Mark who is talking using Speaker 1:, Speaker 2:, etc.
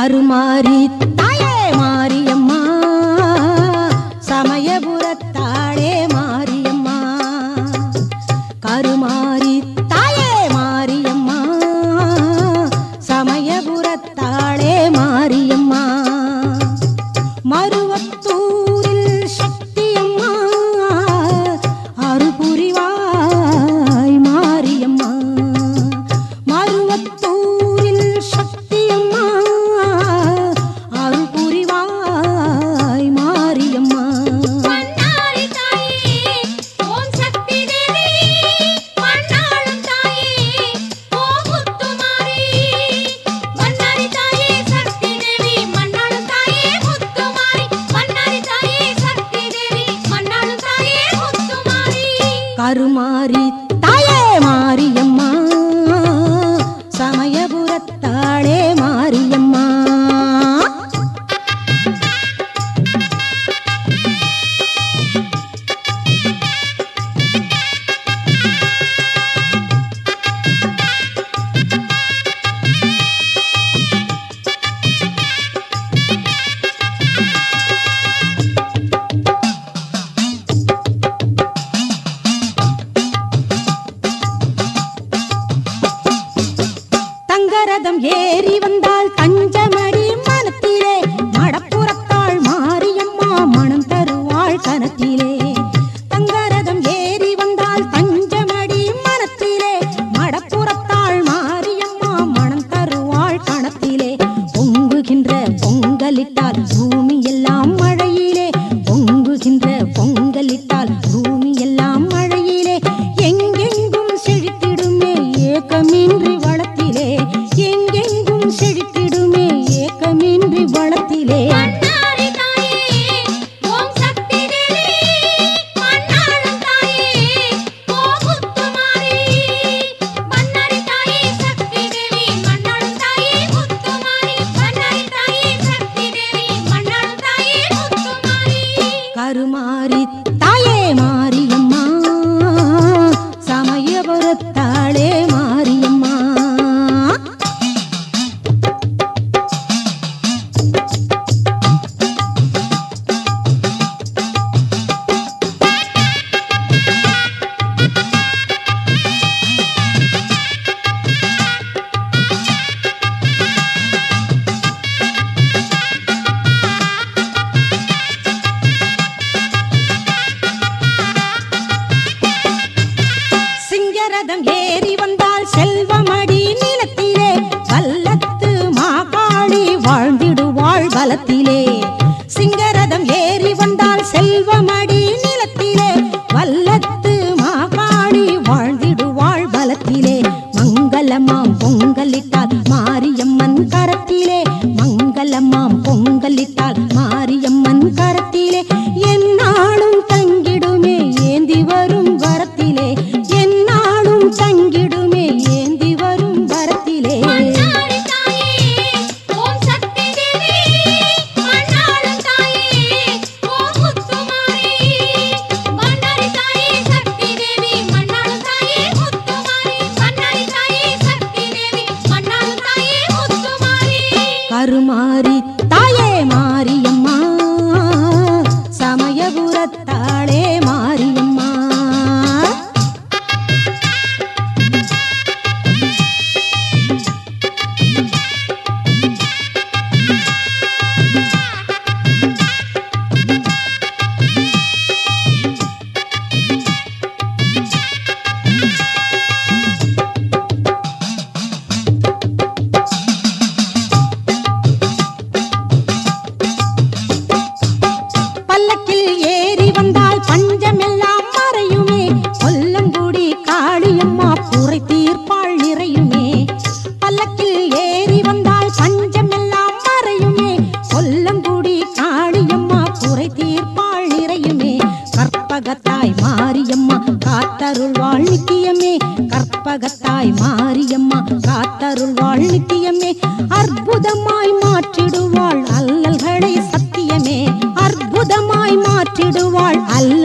Speaker 1: கருமாரி தாயே மாரியம்மா சமயபுரத்தாளே மாரியம்மா கருமாரி தாயே மாரியம்மா சமயபுரத்தாளே மாரியம்மா மருவத்தூரில் சக்தியம்மா அருபுரிவாய் மாரியம்மா மருவத்தூரில் சக்தியம்மா அருபுரிவாய் மாரியம்மா
Speaker 2: மன்னாரி தாயே ஓம் சக்தி தேவி மன்னாளும் தாயே ஓம் முத்துமாரி மன்னாரி தாயே சக்தி தேவி மன்னாளும் தாயே முத்துமாரி மன்னாரி தாயே சக்தி தேவி மன்னாளும் தாயே முத்துமாரி
Speaker 1: கருமாரி தாயே மாரியம்மா சமயபுரத்தாளே மாரியம்மா தங்கரதம் ஏறி வந்தால் தஞ்சமடி மனத்திலே மடப்புறத்தாள் மாரியம்மா மனம் தருவாள் கனத்திலே தங்கரதம் ஏறி வந்தால் தஞ்சமடி மனத்திலே மடப்புறத்தாள் மாரியம்மா மனம் தருவாள் கணத்திலே பொங்குகின்ற பொங்கலிட்டால் பூமி எல்லாம் மழையிலே பொங்குகின்ற பொங்கலிட்டால் பூமி எல்லாம் மழையிலே எங்கெங்கும் செழித்திடுமே ஏக்கமின்றி வளத்திலே எங்கெங்கும் செழித்திடுமே ஏக்கமின்றி வளத்திலே
Speaker 2: மன்னாரி தாயே ஓம் சக்தி தேவி மன்னாளும் தாயே ஓம் முத்துமாரி மன்னாரி தாயே சக்தி தேவி மன்னாளும் தாயே முத்துமாரி மன்னாரி தாயே சக்தி தேவி மன்னாளும் தாயே முத்துமாரி
Speaker 1: கருமாரி தாயே மாரியம்மா சமயபுரத்தாளே மாரியம்மா சிங்கரதம் ஏறி வந்தால் செல்வமடி நிலத்திலே வல்லத்து மாகாளி வாழ்ந்திடுவாள் பலத்திலே சிங்கரதம் ஏறி வந்தால் செல்வமடி நிலத்திலே வல்லத்து மாகாளி வாழ்ந்திடுவாள் பலத்திலே மங்களமாம் பொங்கலிட்டால் மாரியம்மன் கரத்திலே மங்களமாம் பொங்கலிட்டால் மாரியம்மன் கரத்திலே என்னாலும் தங்கிடுமே ஏந்தி வரும் வரத்திலே என்னாலும் தங்கிடுமே ஏந்தி வரும் வரத்திலே
Speaker 2: மன்னாரி தாயே ஓம் சக்தி தேவி மன்னாளும் தாயே ஓம் முத்துமாரி மன்னாரி தாயே சக்தி தேவி மன்னாளும் தாயே முத்துமாரி மன்னாரி தாயே சக்தி தேவி மன்னாளும் தாயே முத்துமாரி
Speaker 1: கருமாரி தாயே மாரியம்மா சமயபுரத்தாளே மாரியம்மா பல்லக்கில் ஏறி வந்தால் பஞ்சமெல்லாம் மறையுமே கொல்லங்குடி காளியம்மா குறை தீர்ப்பாள் நிறையுமே பல்லக்கில் ஏறி வந்தால் பஞ்சமெல்லாம் மறையுமே கொல்லங்குடி காளியம்மா குறை தீர்ப்பாள் நிறையுமே கற்பகத்தாய் மாரியம்மா காத்தருள்வாள் நித்தியமே கற்பகத்தாய் மாரியம்மா காத்தருள்வாள் நித்தியமே அற்புதமாய் மாற்றிடுவாள் அல்லல்களை சத்தியமே அற்புதமாய் மாற்றிடுவாள் அல்ல